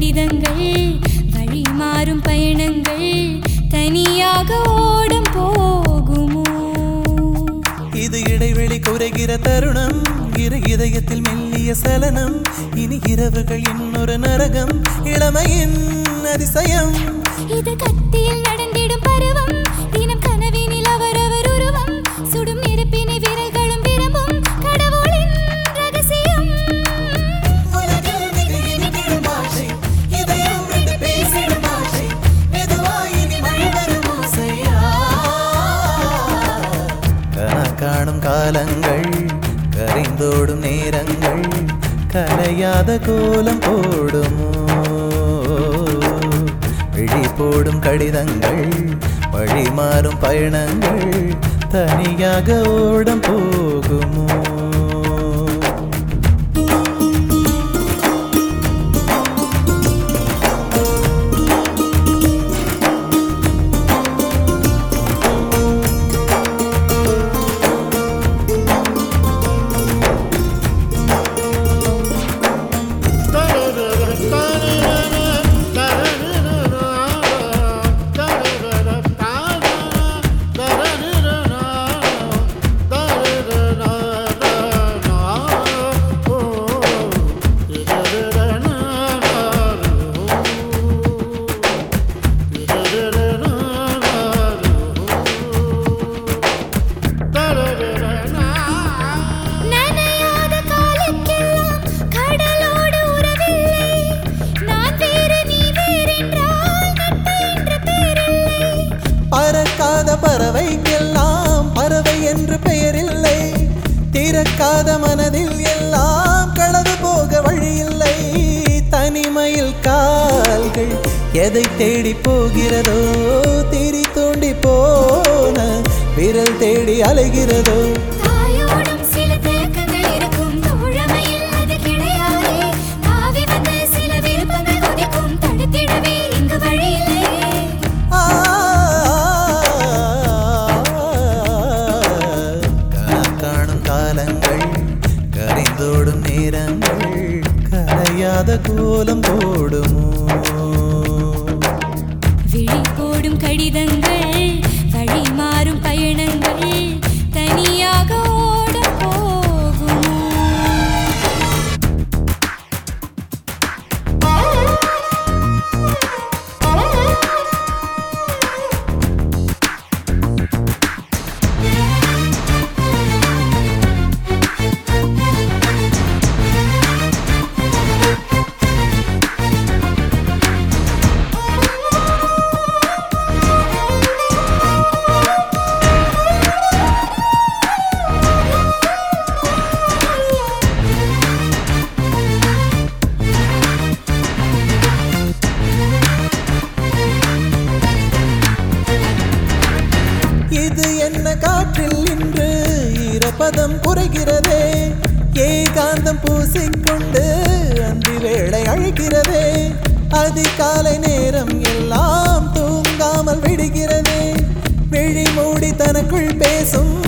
கடிதங்கள் வழி மாறும் பயணங்கள் தனியாக ஓடம் போகுமோ இது இடைவெளி குறைகிற தருணம் இரு இதயத்தில் மெல்லிய சலனம் இனி இரவுகள் இன்னொரு நரகம் இளமையின் அதிசயம் இது கத்தியில் நடந்திடும் பருவம் தினம் கனவினில் அவரவர் உருவம் சுடும் நெருப்பினை விரல்களும் விரும்பும் கடவுளின் ரகசியம் உலகில் மிக இனிதிடும் பாஷை, இதயம் விட்டு பேசிடும் பாஷை, மெதுவாய் இனி மழை வரும் ஓசையா. கனா காணும் காலங்கள் கரைந்தோடும் நேரங்கள் கலையாத கோலம் போடுமோ விழி போடும் கடிதங்கள் வழி மாறும் பயணங்கள் தனியாக ஓடம் போகுமோ நனையாத காலுக்கெல்லாம் கடலோடு உறவில்லை நான் வேறு நீ வேறென்றால் நட்பு என்ற பேரில்லை பறக்காத பறவைக்கெல்லாம் பறவை என்று பெயரில்லை திறக்காத மனதில் எல்லாம் களவு போக வழியில்லை தனிமையில் கால்கள் எதை தேடி போகிறதோ திரி தோண்டி போன விரல் தேடி அலைகிறதோ தாயோடும் சில தயக்கங்கள் இருக்கும் தோழமையில் அது கிடையாதே தாவி வந்த சில விருப்பங்கள் கொதிக்கும் தடுத்திடவே இங்கு வழியில்லை ஆ, கனா காணும் காலங்கள் கரைந்தோடும் நேரங்கள் கரையாத கோலம் போடுமோ விழி போடும் கடிதங்கள் வழி மாறும் பயணங்கள் தனியாக ஓட போகுமோ இது என்ன காற்றில் இன்று ஈரப்பதம் குறைகிறதே ஏகாந்தம் பூசிக்கொண்டு அந்தி வேளை அழைக்கிறதே அதிகாலை நேரம் எல்லாம் தூங்காமல் விடுகிறதே விழி மூடி தனக்குள் பேசும்